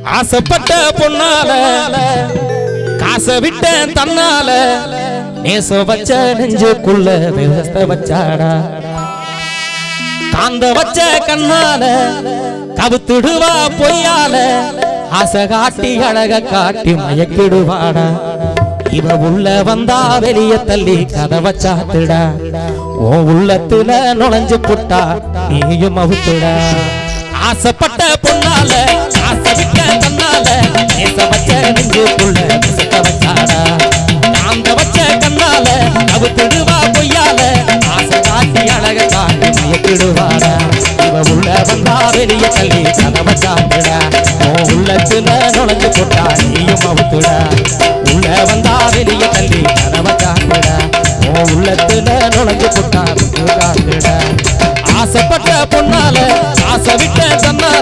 ஆசைப்பட்ட பொண்ணால காசை விட்ட தன்னால நேச வச்ச நெஞ்சுக்குள்ள விவஸ்த வச்சாடா காந்த வச்ச கண்ணால கவுத்துடுவா பொய்யால ஆசை காட்டி அழக காட்டி மயக்கிடுவாடா இவ உள்ள வந்தா வெளிய தள்ளி கதவை சாத்துடா ஓ உள்ளத்துல நுழைஞ்சு புட்டா நீயும் அவுத்துடா ஆசைப்பட்ட பொண்ணால ஆசை விட்ட கண்ணால நேச வச்ச நெஞ்சுக்குள்ள விசத்த வச்சாடா காந்த வச்ச கண்ணால கவுத்துடுவா பொய்யால ஆசை காட்டி அழக காட்டி மயக்கிடுவாடா இவ உள்ள வந்தா வெளிய தள்ளி கதவை சாத்துடா ஓ உள்ளத்துல நுழைஞ்சு போட்டா நீயும் அவுத்துடா உள்ள வந்தா வெளிய தள்ளி கதவை சாத்துடா ஓ உள்ளத்துல நுழைஞ்சு போட்டா காத்துடா ஆசைப்பட்ட பொண்ணால ஆசை விட்ட தன்னால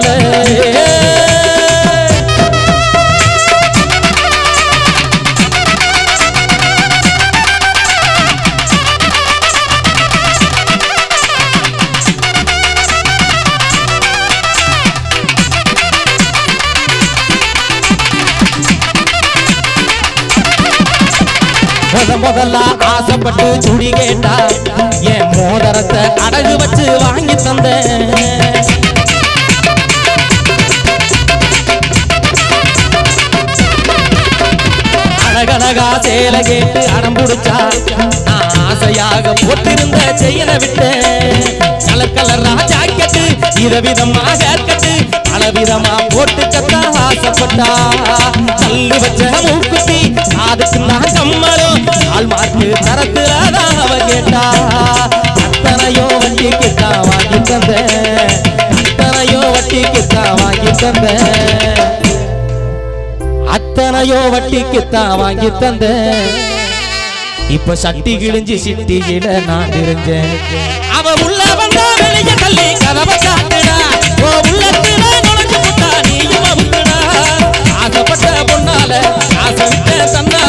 முத முதல்ல ஆசைப்பட்டு சுடி கேட்டா என் மோதிரத்தை அடகு வச்சு வாங்கி தந்தேன் அழகழகா சேலை கேட்டு அடம் பிடிச்சா நான் ஆசையாக போட்டிருந்த செய்யல விட்டேன் கலர் கலரா ஜாக்கெட்டு விதவிதமா ஹேர்கட்டு பலவிதமா போட்டுக்கத்தான் ஆசைப்பட்டா தள்ளு வச்ச மூக்குத்தி அதுக்கு நான் கம்மலும் கால் மார்க்கு தரத்துல தான் அவ கேட்டா அத்தனையோ வட்டிக்கு தான் வாங்கி தந்தேன் அத்தனையோ வட்டிக்கு தான் வாங்கி தந்தேன் அத்தனையோ வட்டிக்குத்தான் வாங்கி தந்த இப்ப சட்டி கிழிஞ்சு சிட்டியில நான் இருந்தேன் அவ உள்ள வந்தா வெளிய தள்ளி கதவை காட்டுடா ஓ உள்ளத்துல நுழைஞ்சு புட்டா நீயும் அவுத்துடா ஆசைப்பட்ட பொண்ணால ஆசை விட்ட தன்னால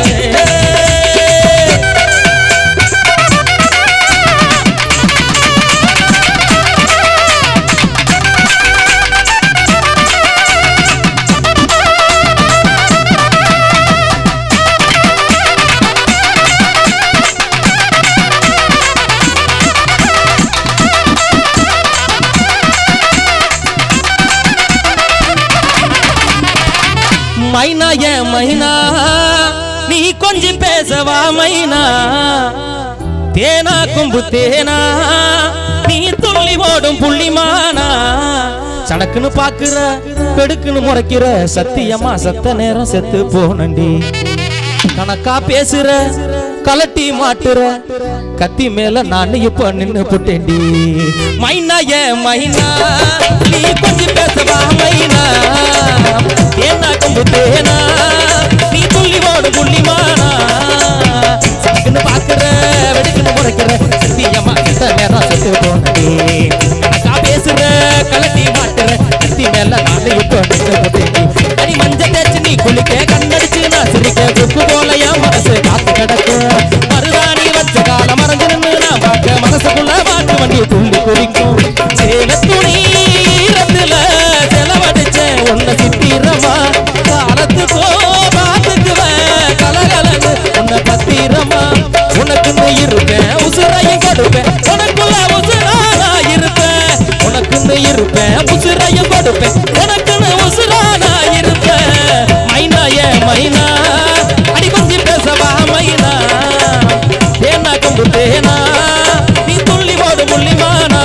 மைனா ஏன் மைனா நீ கொஞ்சம் பேசவா மைனா தேனா கும்பு தேனா நீ துள்ளி ஓடும் புள்ளிமானா சடக்குன்னு பாக்குற பெடுக்குன்னு முறைக்கிற சத்தியமா சத்த நேரம் செத்து போனண்டி கணக்கா பேசுற கலட்டி மாட்டுற கத்தி மேல நான் இப்ப நின்னு புட்டேன்டி மைனா ஏ மைனா நீ கொஞ்சம் பேசவா மைனா ஏன்னா கொம்பு தேனா நீ துள்ளி ஓடு புள்ளிமானா சக்குன்னு பாக்குற வெடுக்குன்னு முறைக்கிற சத்தியமா செத்த நேரம் செத்து போனடி கணக்கா பேசுற கலட்டி மாட்டுற கத்தி மேல நான் இப்ப நின்னு புட்டேன்டி அடி மஞ்ச தேய்ச்சி நீ குளிக்க கண்ணடிச்சு நான் சிரிக்க புக்கு போல என் மனசு காத்து கிடக்கு மருதாணி வச்ச கால மறைஞ்சு நின்னு நான் பார்க்க மனசுக்குள்ள மாட்டு வண்டி துள்ளி குதிக்கும் சேல துணி ஈரத்துல செலவடிச்சேன் உன்னை சித்திரமா காலத்துக்கோ பார்த்துக்குவேன் கலகலன்னு உன்னை பத்திரமா உனக்குன்னு இருப்பேன் உசுரையும் கொடுப்பேன் உனக்குள்ள உசுரா நான் இருப்பேன் உனக்குன்னு இருப்பேன் உசுரையும் கொடுப்பேன் உனக்குன்னு உசுரா நான் இருப்பேன் மைனா ஏ மைனா அடி கொஞ்சம் பேசவா மைனா தேனா கொண்டு தேனா நீ துள்ளி ஓடு முள்ளிமானா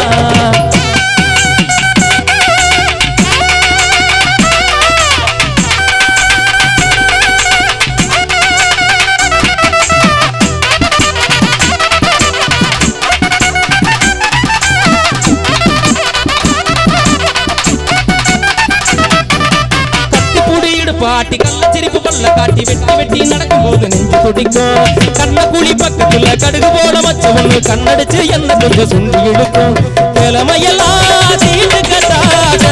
கத்தி புடியிடு பாட்டி கள்ள சிரிப்பு பல்ல காட்டி வெட்டி வெட்டி நடக்கும்போது நெஞ்சு துடிக்கும் கண்ண குழி பக்கத்துல கடுகு போட வச்ச ஒண்ணு கண்ணடிச்சு என்ன கொஞ்சம் சுண்டி இழுக்கும் கிழமையெல்லாம் சீட்டு கட்டாக